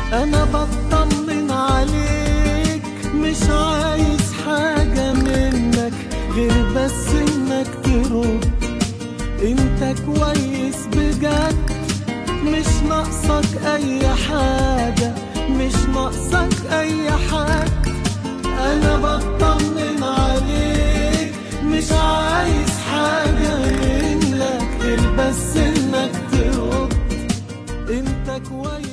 انا بطمن عليك مش عايز حاجة منك غير بس انك ترد انت كويس بجد مش ناقصك اي حاجة مش ناقصك اي حاجة انا بطمن عليك مش عايز حاجة منك غير بس انك ترد انت كويس